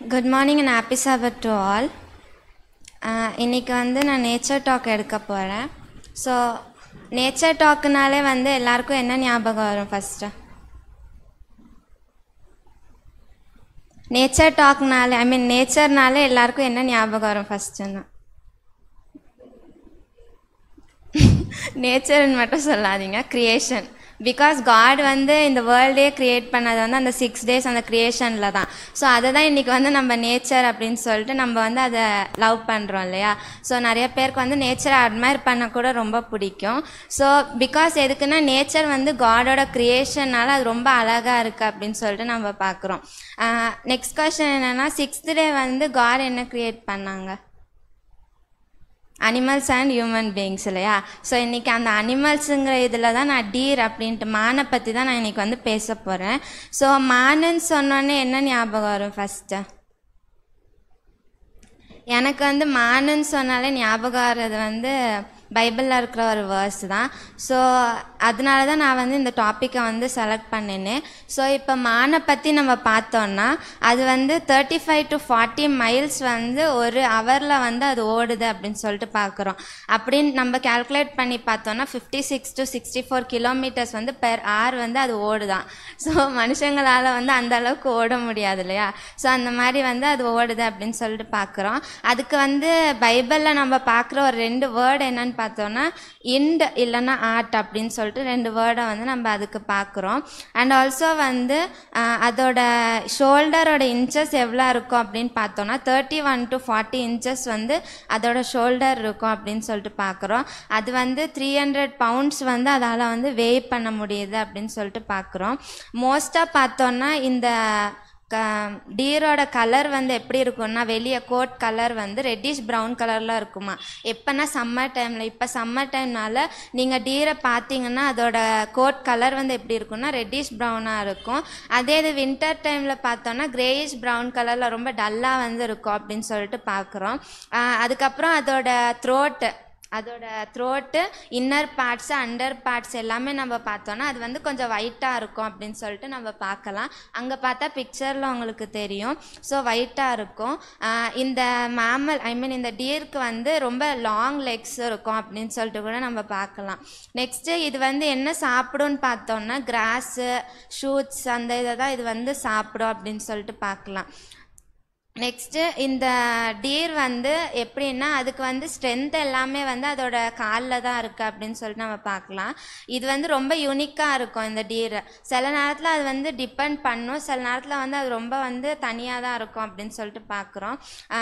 good morning and happy Sabbath to all இன்றைக்கி வந்து நான் நேச்சர் டாக் எடுக்க போகிறேன் ஸோ நேச்சர் டாக்குனாலே வந்து எல்லாருக்கும் என்ன ஞாபகம் வரும் ஃபஸ்ட்டு நேச்சர் டாக்னாலே ஐ மீன் நேச்சர்னாலே எல்லாருக்கும் என்ன ஞாபகம் வரும் ஃபஸ்ட்டுன்னா நேச்சர்னு மட்டும் சொல்லாதீங்க க்ரியேஷன் பிகாஸ் காட் வந்து இந்த வேர்ல்டே க்ரியேட் பண்ணது வந்து அந்த சிக்ஸ் டேஸ் அந்த க்ரியேஷனில் தான் ஸோ அதை தான் இன்றைக்கி வந்து நம்ம நேச்சர் அப்படின்னு சொல்லிட்டு நம்ம வந்து அதை லவ் பண்ணுறோம் இல்லையா ஸோ நிறைய பேருக்கு வந்து நேச்சரை அட்மையர் பண்ண கூட ரொம்ப பிடிக்கும் ஸோ பிகாஸ் எதுக்குன்னா நேச்சர் வந்து காடோட க்ரியேஷனால் அது ரொம்ப அழகாக இருக்குது அப்படின்னு சொல்லிட்டு நம்ம பார்க்குறோம் நெக்ஸ்ட் கொஷன் என்னென்னா சிக்ஸ்த் டே வந்து காட் என்ன க்ரியேட் பண்ணாங்க அனிமல்ஸ் அண்ட் ஹியூமன் பீயிங்ஸ் இல்லையா ஸோ இன்றைக்கி அந்த அனிமல்ஸுங்கிற இதில் தான் நான் டீர் அப்படின்ட்டு மானை பற்றி தான் நான் இன்றைக்கி வந்து பேச போகிறேன் ஸோ மானுன்னு சொன்னோன்னே என்ன ஞாபகம் வரும் ஃபஸ்ட்டு எனக்கு வந்து மானுன்னு சொன்னாலே ஞாபகம் வர்றது வந்து பைபிளில் இருக்கிற ஒரு வேர்ஸ் தான் ஸோ அதனால தான் நான் வந்து இந்த டாப்பிக்கை வந்து செலக்ட் பண்ணினேன் ஸோ இப்போ மானை பற்றி நம்ம பார்த்தோன்னா அது வந்து thirty five to forty miles வந்து ஒரு ஹவரில் வந்து அது ஓடுது அப்படின்னு சொல்லிட்டு பார்க்குறோம் அப்படின்னு நம்ம கேல்குலேட் பண்ணி பார்த்தோன்னா fifty six to sixty four kilometres வந்து பெர் hour வந்து அது ஓடுதான் ஸோ மனுஷங்களால் வந்து அந்த அளவுக்கு ஓட முடியாது இல்லையா ஸோ அந்த மாதிரி வந்து அது ஓடுது அப்படின்னு சொல்லிட்டு பார்க்குறோம் அதுக்கு வந்து பைபிளில் நம்ம பார்க்குற ஒரு ரெண்டு வேர்டு என்னன்னு பார்த்தோன்னா இண்ட் இல்லைன்னா ஆர்ட் அப்படின்னு சொல்லிட்டு ரெண்டு வேர்டை வந்து நம்ம அதுக்கு பார்க்குறோம் அண்ட் ஆல்சோ வந்து ஆஹ், அதோட ஷோல்டரோட இன்ச்சஸ் எவ்வளோ இருக்கும் அப்படின்னு பார்த்தோன்னா thirty one to forty inches வந்து அதோட ஷோல்டர் இருக்கும் அப்படின்னு சொல்லிட்டு பார்க்குறோம் அது வந்து த்ரீ ஹண்ட்ரட் பவுண்ட்ஸ் வந்து அதால் வந்து வெய் பண்ண முடியுது அப்படின்னு சொல்லிட்டு பார்க்குறோம் மோஸ்ட்டாக பார்த்தோன்னா இந்த க டீரோட கலர் வந்து எப்படி இருக்கும்னா வெளியே கோட் கலர் வந்து ரெட்டிஷ் ப்ரௌன் கலரில் இருக்குமா எப்போனா சம்மர் டைமில் இப்போ சம்மர் டைம்னால நீங்கள் டீரை பார்த்தீங்கன்னா அதோட கோட் கலர் வந்து எப்படி இருக்கும்னா ரெட்டிஷ் ப்ரௌனாக இருக்கும் அதே இது வின்டர் டைமில் பார்த்தோன்னா கிரேயிஷ் ப்ரௌன் கலரில் ரொம்ப டல்லாக வந்து இருக்கும் அப்படின்னு சொல்லிட்டு பார்க்குறோம் அதுக்கப்புறம் அதோட த்ரோட்டு அதோட throat inner parts under parts எல்லாமே நம்ம பார்த்தோன்னா அது வந்து கொஞ்சம் ஒயிட்டாக இருக்கும் அப்படின்னு சொல்லிட்டு நம்ம பார்க்கலாம் அங்கே பார்த்தா பிக்சரில் உங்களுக்கு தெரியும் ஸோ ஒயிட்டாக இருக்கும் ஆஹ் இந்த மேமல் ஐ மீன் இந்த டியருக்கு வந்து ரொம்ப லாங் லெக்ஸ் இருக்கும் அப்படின்னு சொல்லிட்டு கூட நம்ம பார்க்கலாம் நெக்ஸ்ட்டு இது வந்து என்ன சாப்பிடும்னு பார்த்தோன்னா கிராஸு ஷூட்ஸ் அந்த இதை தான் இது வந்து சாப்பிடும் அப்படின்னு சொல்லிட்டு பார்க்கலாம் நெக்ஸ்ட்டு இந்த டீர் வந்து எப்படின்னா அதுக்கு வந்து ஸ்ட்ரென்த் எல்லாமே வந்து அதோட காலில் தான் இருக்குது அப்படின்னு சொல்லிட்டு நம்ம பார்க்கலாம் இது வந்து ரொம்ப யூனிக்காக இருக்கும் இந்த டீர் சில நேரத்தில் அது வந்து டிபெண்ட் பண்ணும் சில நேரத்தில் வந்து அது ரொம்ப வந்து தனியாக தான் இருக்கும் அப்படின்னு சொல்லிட்டு பார்க்குறோம்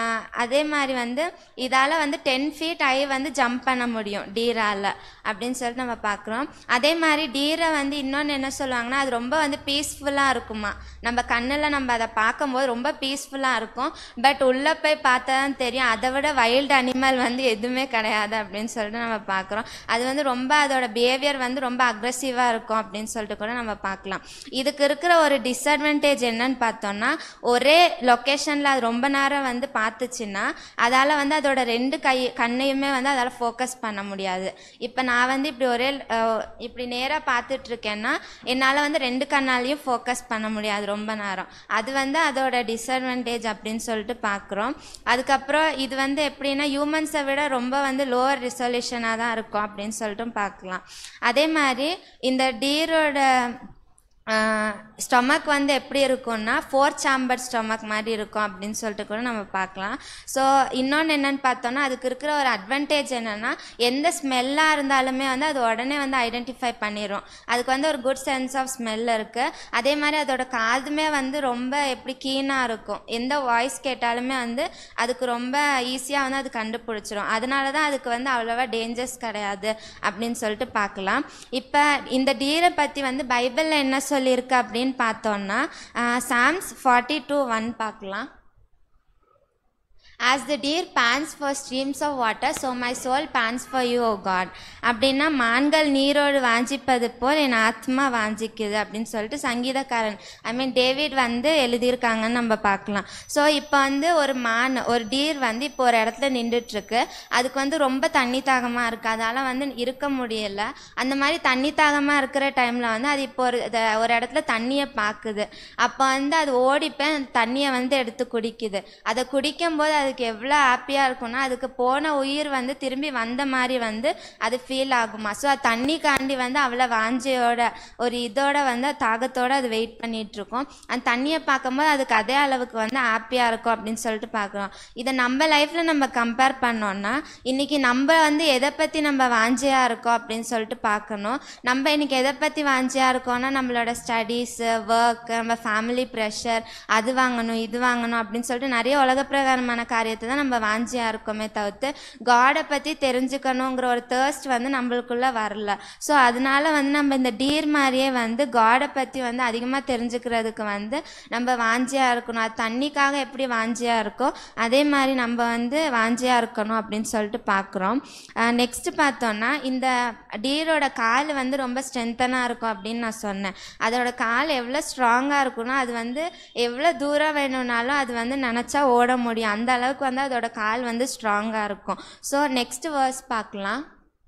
அதே மாதிரி வந்து இதால் வந்து டென் ஃபீட் ஐ வந்து ஜம்ப் பண்ண முடியும் டீரால் அப்படின்னு சொல்லிட்டு நம்ம பார்க்குறோம் அதே மாதிரி டீரை வந்து இன்னொன்று என்ன சொல்லுவாங்கன்னா அது ரொம்ப வந்து பீஸ்ஃபுல்லாக இருக்குமா நம்ம கண்ணில் நம்ம அதை பார்க்கும்போது ரொம்ப பீஸ்ஃபுல்லாக இருக்கும் பட் உள்ளே போய் பார்த்தா தான் தெரியும் அதை விட வைல்டு அனிமல் வந்து எதுவுமே கிடையாது அப்படின்னு சொல்லிட்டு நம்ம பார்க்குறோம் அது வந்து ரொம்ப அதோட பிஹேவியர் வந்து ரொம்ப அக்ரெசிவாக இருக்கும் அப்படின்னு சொல்லிட்டு கூட நம்ம பார்க்கலாம் இதுக்கு இருக்கிற ஒரு டிஸ்அட்வான்டேஜ் என்னன்னு பார்த்தோம்னா ஒரே லொக்கேஷனில் அது ரொம்ப நேரம் வந்து பார்த்துச்சுன்னா அதால் வந்து அதோட ரெண்டு கை கண்ணையுமே வந்து அதால் ஃபோக்கஸ் பண்ண முடியாது இப்போ நான் வந்து இப்படி ஒரே அஹ், இப்படி நேராக பார்த்துட்டு இருக்கேன்னா என்னால் வந்து ரெண்டு கண்ணாலையும் ஃபோக்கஸ் பண்ண முடியாது ரொம்ப நேரம் அது வந்து அதோட டிஸ்அட்வான்டேஜ் அப்படின்னு சொல்லிட்டு பார்க்குறோம் அதுக்கப்புறம் இது வந்து எப்படின்னா ஹியூமன்ஸை விட ரொம்ப வந்து லோவர் ரிசல்யூஷனாக தான் இருக்கும் அப்படின்னு சொல்லிட்டு பார்க்கலாம் அதே மாதிரி இந்த டீரோட ஸ்டொமக் வந்து எப்படி இருக்கும்னா ஃபோர் சாம்பர் ஸ்டொமக் மாதிரி இருக்கும் அப்படின்னு சொல்லிட்டு கூட நம்ம பார்க்கலாம் ஸோ இன்னொன்று என்னன்னு பார்த்தோன்னா அதுக்கு இருக்கிற ஒரு அட்வான்டேஜ் என்னென்னா எந்த ஸ்மெல்லாக இருந்தாலுமே வந்து அது உடனே வந்து ஐடென்டிஃபை பண்ணிடும் அதுக்கு வந்து ஒரு குட் சென்ஸ் ஆஃப் ஸ்மெல் இருக்குது அதே மாதிரி அதோட காதுமே வந்து ரொம்ப எப்படி கீனாக இருக்கும் எந்த வாய்ஸ் கேட்டாலுமே வந்து அதுக்கு ரொம்ப ஈஸியாக வந்து அது கண்டுபிடிச்சிரும் அதனால தான் அதுக்கு வந்து அவ்வளோவா டேஞ்சர்ஸ் கிடையாது அப்படின்னு சொல்லிட்டு பார்க்கலாம் இப்போ இந்த டீரை பற்றி வந்து பைபிளில் என்ன சொல்லியிருக்கு அப்படின்னு பார்த்தோன்னா சாம்ஸ் ஃபார்ட்டி டூ ஒன் பார்க்கலாம் as the deer pants for streams of water so my soul pants for you o god அப்படின்னா மான்கள் நீரோடு வாஞ்சிப்பது போல் என் ஆத்மா வாஞ்சிக்குது அப்படின்னு சொல்லிட்டு சங்கீதக்காரன் ஐ மீன் டேவிட் வந்து எழுதியிருக்காங்கன்னு நம்ம பார்க்கலாம் ஸோ இப்போ வந்து ஒரு மான் ஒரு டீர் வந்து இப்போ ஒரு இடத்துல நின்றுட்டு இருக்கு அதுக்கு வந்து ரொம்ப தண்ணி தாகமாக இருக்குது அதால் வந்து இருக்க முடியல அந்த மாதிரி தண்ணி தாகமாக இருக்கிற டைமில் வந்து அது இப்போ ஒரு இத- ஒரு இடத்துல தண்ணியை பார்க்குது அப்போ வந்து அது ஓடிப்போய் அந்த தண்ணியை வந்து எடுத்து குடிக்குது அதை குடிக்கும்போது அதுக்கு எவ்வளோ ஹாப்பியாக இருக்கும்னா அதுக்கு போன உயிர் வந்து திரும்பி வந்த மாதிரி வந்து அது ஃபீல் ஆகுமா ஸோ அது தண்ணிக்காண்டி வந்து அவ்வளோ வாஞ்சையோட ஒரு இதோட வந்து தாகத்தோட அது வெயிட் பண்ணிட்டு இருக்கும் அந்த தண்ணியை பார்க்கும்போது அதுக்கு அதே அளவுக்கு வந்து ஹாப்பியாக இருக்கும் அப்படின்னு சொல்லிட்டு பார்க்குறோம் இதை நம்ம லைஃப்பில் நம்ம கம்பேர் பண்ணோம்னா இன்னைக்கு நம்ம வந்து எதை பற்றி நம்ம வாஞ்சையாக இருக்கோம் அப்படின்னு சொல்லிட்டு பார்க்கணும் நம்ம இன்னைக்கு எதை பற்றி வாஞ்சையாக இருக்கோம்னா நம்மளோட ஸ்டடீஸு ஒர்க் நம்ம ஃபேமிலி ப்ரெஷர் அது வாங்கணும் இது வாங்கணும் அப்படின்னு சொல்லிட்டு நிறைய உலக பிரகாரமான காரியத்தை தான் நம்ம வாஞ்சியாக இருக்கோமே தவிர்த்து காடை பற்றி தெரிஞ்சுக்கணுங்கிற ஒரு தேர்ஸ்ட் வந்து நம்மளுக்குள்ளே வரல ஸோ அதனால வந்து நம்ம இந்த டீர் மாதிரியே வந்து காடை பற்றி வந்து அதிகமாக தெரிஞ்சுக்கிறதுக்கு வந்து நம்ம வாஞ்சியாக இருக்கணும் அது தண்ணிக்காக எப்படி வாஞ்சியாக இருக்கோ அதே மாதிரி நம்ம வந்து வாஞ்சியாக இருக்கணும் அப்படின்னு சொல்லிட்டு பார்க்குறோம் நெக்ஸ்ட் பார்த்தோன்னா இந்த டீரோட கால் வந்து ரொம்ப ஸ்ட்ரென்த்தனாக இருக்கும் அப்படின்னு நான் சொன்னேன் அதோட கால் எவ்வளோ ஸ்ட்ராங்காக இருக்கும்னா அது வந்து எவ்வளோ தூரம் வேணும்னாலும் அது வந்து நினச்சா ஓட முடியும் அந்த அளவுக்கு வந்து அதோட கால் வந்து ஸ்ட்ராங்காக இருக்கும் ஸோ நெக்ஸ்ட் வேர்ஸ் பார்க்கலாம்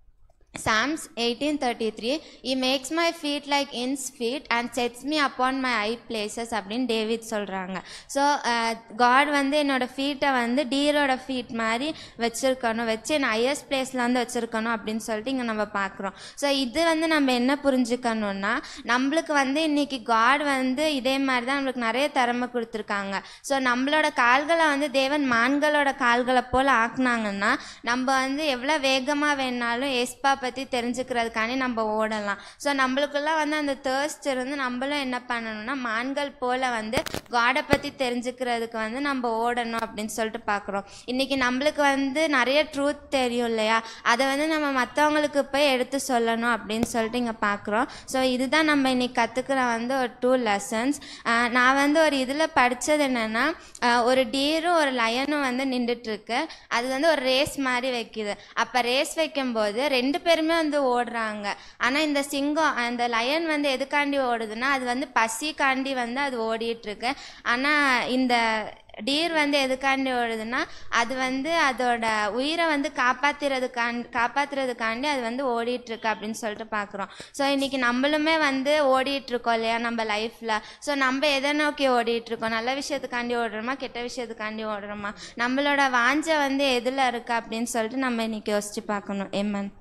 Psalms 1833 He makes my feet like in's feet and sets me upon my high places அப்படின்னு டேவிட் சொல்கிறாங்க ஸோ காட் வந்து என்னோட ஃபீட்டை வந்து டீரோட ஃபீட் மாதிரி வச்சுருக்கணும் வச்சு என்னை ஹையஸ்ட் பிளேஸில் வந்து வச்சுருக்கணும் அப்படின்னு சொல்லிட்டு இங்கே நம்ம பார்க்குறோம் ஸோ இது வந்து நம்ம என்ன புரிஞ்சுக்கணும்னா நம்மளுக்கு வந்து இன்னைக்கு காட் வந்து இதே மாதிரி தான் நம்மளுக்கு நிறைய திறமை கொடுத்துருக்காங்க ஸோ நம்மளோட கால்களை வந்து தேவன் மான்களோட கால்களை போல் ஆக்குனாங்கன்னா நம்ம வந்து எவ்வளோ வேகமாக வேணாலும் ஏஸ்பா பற்றி தெரிஞ்சுக்கிறதுக்காண்டி நம்ம ஓடலாம் ஸோ நம்மளுக்குள்ள வந்து அந்த தேர்ஸ்ட் இருந்து நம்மளும் என்ன பண்ணணும்னா மான்கள் போல் வந்து காடை பற்றி தெரிஞ்சுக்கிறதுக்கு வந்து நம்ம ஓடணும் அப்படின்னு சொல்லிட்டு பார்க்குறோம் இன்றைக்கி நம்மளுக்கு வந்து நிறைய ட்ரூத் தெரியும் இல்லையா அதை வந்து நம்ம மற்றவங்களுக்கு போய் எடுத்து சொல்லணும் அப்படின்னு சொல்லிட்டு இங்கே பார்க்குறோம் ஸோ இதுதான் நம்ம இன்னைக்கு கற்றுக்கிற வந்து ஒரு டூ லெசன்ஸ் நான் வந்து ஒரு இதில் படித்தது என்னென்னா ஒரு டீரும் ஒரு லயனும் வந்து நின்றுட்டுருக்கு அது வந்து ஒரு ரேஸ் மாதிரி வைக்குது அப்போ ரேஸ் வைக்கும்போது ரெண்டு பேருமே வந்து ஓடுறாங்க ஆனால் இந்த சிங்கம் அந்த லயன் வந்து எதுக்காண்டி ஓடுதுன்னா அது வந்து பசிக்காண்டி வந்து அது ஓடிட்டு இருக்கு ஆனால் இந்த டீர் வந்து எதுக்காண்டி ஓடுதுன்னா அது வந்து அதோட உயிரை வந்து காப்பாத்துறதுக்காண்டி காப்பாத்துறதுக்காண்டி அது வந்து ஓடிட்டு இருக்கு அப்படின்னு சொல்லிட்டு பார்க்குறோம் ஸோ இன்னைக்கு நம்மளுமே வந்து ஓடிட்டு இருக்கோம் இல்லையா நம்ம லைஃப்ல ஸோ நம்ம எதை நோக்கி ஓடிட்டு இருக்கோம் நல்ல விஷயத்துக்காண்டி ஓடுறோமா கெட்ட விஷயத்துக்காண்டி ஓடுறோமா நம்மளோட வாஞ்சை வந்து எதில் இருக்கு அப்படின்னு சொல்லிட்டு நம்ம இன்னைக்கு யோசிச்சு பார்க்கணும் எம்மன்